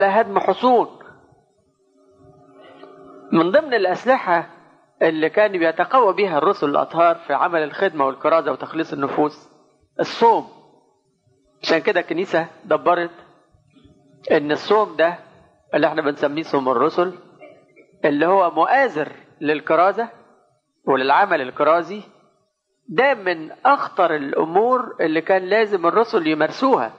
هدم حصون من ضمن الأسلحة اللي كان بيتقوى بها الرسل الأطهار في عمل الخدمة والكرازة وتخليص النفوس الصوم عشان كده الكنيسة دبرت إن الصوم ده اللي احنا بنسميه صوم الرسل اللي هو مؤازر للكرازة وللعمل الكرازي ده من أخطر الأمور اللي كان لازم الرسل يمارسوها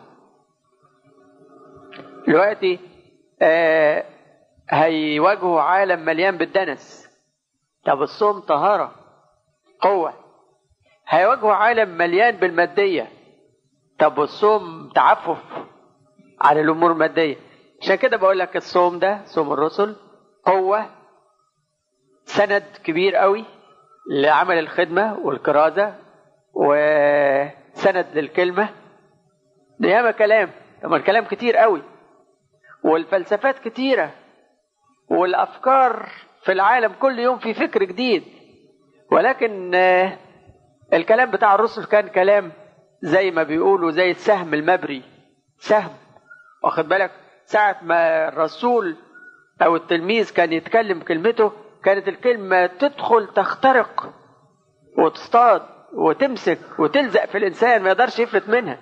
دلوقتي آه هيواجهوا عالم مليان بالدنس طب الصوم طهارة قوة هيواجهوا عالم مليان بالمادية طب والصوم تعفف عن الأمور المادية عشان كده بقول لك الصوم ده صوم الرسل قوة سند كبير قوي لعمل الخدمة والكرازة وسند للكلمة ده ياما كلام طبعا الكلام كتير قوي والفلسفات كتيرة والأفكار في العالم كل يوم في فكر جديد ولكن الكلام بتاع الرسل كان كلام زي ما بيقولوا زي السهم المبري سهم واخد بالك ساعة ما الرسول أو التلميذ كان يتكلم كلمته كانت الكلمة تدخل تخترق وتصطاد وتمسك وتلزق في الإنسان ما يقدرش يفلت منها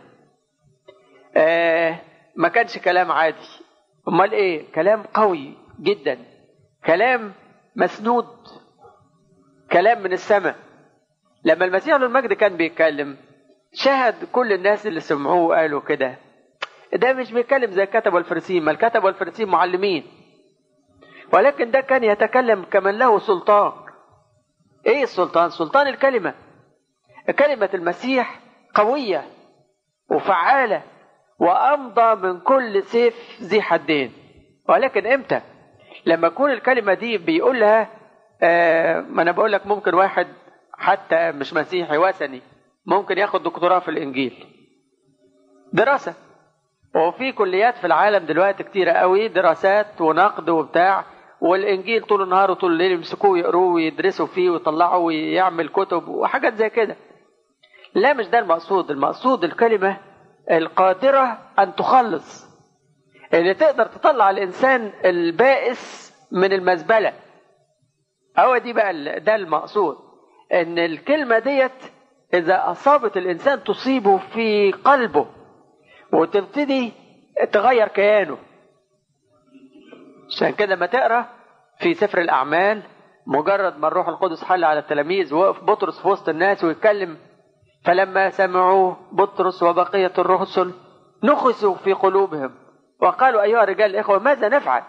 آه ما كانش كلام عادي أمال إيه كلام قوي جدا كلام مسنود كلام من السماء لما المسيح له المجد كان بيتكلم شهد كل الناس اللي سمعوه وقالوا كده ده مش بيتكلم زي الكتب والفرسين ما الكتب والفرسين معلمين ولكن ده كان يتكلم كمن له سلطان ايه السلطان سلطان الكلمة كلمة المسيح قوية وفعالة وأمضى من كل سيف ذي حدين ولكن امتى لما يكون الكلمة دي بيقولها آه ما أنا بقول لك ممكن واحد حتى مش مسيحي وثني ممكن ياخد دكتوراه في الإنجيل دراسة وفي كليات في العالم دلوقتي كتيرة قوي دراسات ونقد وبتاع والإنجيل طول النهار وطول الليل يمسكوه يقروه ويدرسوا فيه ويطلعوا ويعمل كتب وحاجات زي كده لا مش ده المقصود المقصود الكلمة القادرة أن تخلص اللي تقدر تطلع الإنسان البائس من المزبلة هو دي بقى ده المقصود إن الكلمة ديت إذا أصابت الإنسان تصيبه في قلبه وتبتدي تغير كيانه عشان كده ما تقرا في سفر الأعمال مجرد ما الروح القدس حل على التلاميذ وقف بطرس في وسط الناس ويتكلم فلما سمعوه بطرس وبقية الرسل نخسوا في قلوبهم وقالوا أيها الرجال الإخوة ماذا نفعل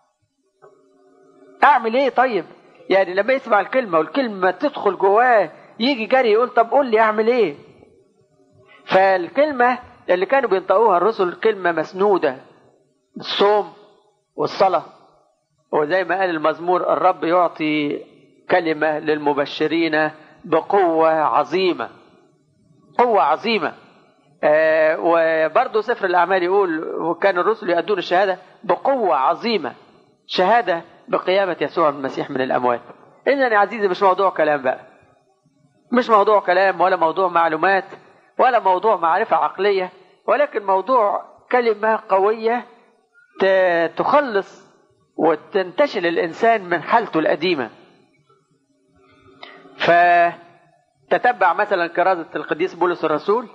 أعمل إيه طيب يعني لما يسمع الكلمة والكلمة تدخل جواه يجي جري يقول طب قول لي أعمل إيه فالكلمة اللي كانوا بينطقوها الرسل كلمة مسنودة الصوم والصلاة وزي ما قال المزمور الرب يعطي كلمة للمبشرين بقوة عظيمة قوة عظيمة آه وبرضه سفر الأعمال يقول وكان الرسل يؤدون الشهادة بقوة عظيمة شهادة بقيامة يسوع المسيح من الأموات إذا يا عزيزي مش موضوع كلام بقى مش موضوع كلام ولا موضوع معلومات ولا موضوع معرفة عقلية ولكن موضوع كلمة قوية تخلص وتنتشل الإنسان من حالته القديمة فتتبع مثلا كرازة القديس بولس الرسول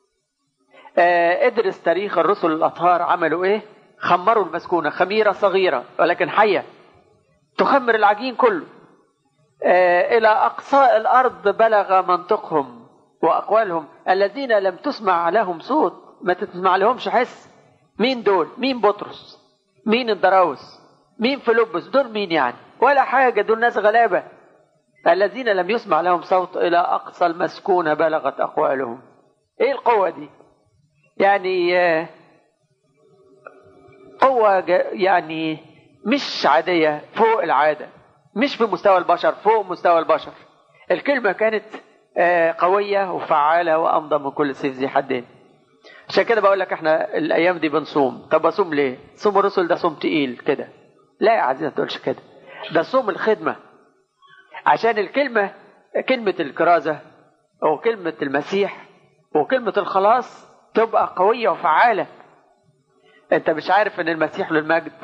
ادرس تاريخ الرسل الأطهار عملوا إيه خمروا المسكونة خميرة صغيرة ولكن حية تخمر العجين كله إلى أقصاء الأرض بلغ منطقهم وأقوالهم الذين لم تسمع لهم صوت ما تسمع لهمش حس مين دول مين بطرس مين الدراوس مين فيلبس دول مين يعني ولا حاجة دول ناس غلابة الذين لم يسمع لهم صوت إلى أقصى المسكونة بلغت أقوالهم إيه القوة دي يعني قوة يعني مش عادية فوق العادة مش في مستوى البشر فوق مستوى البشر الكلمة كانت قوية وفعالة وأمضى من كل سيف ذي حدين عشان كده بقول لك احنا الأيام دي بنصوم طب أصوم ليه؟ صوم الرسل ده صوم تقيل كده لا يا عزيزي ما تقولش كده ده صوم الخدمة عشان الكلمة كلمة الكرازة أو كلمة المسيح وكلمة الخلاص تبقى قوية وفعالة انت مش عارف ان المسيح له المجد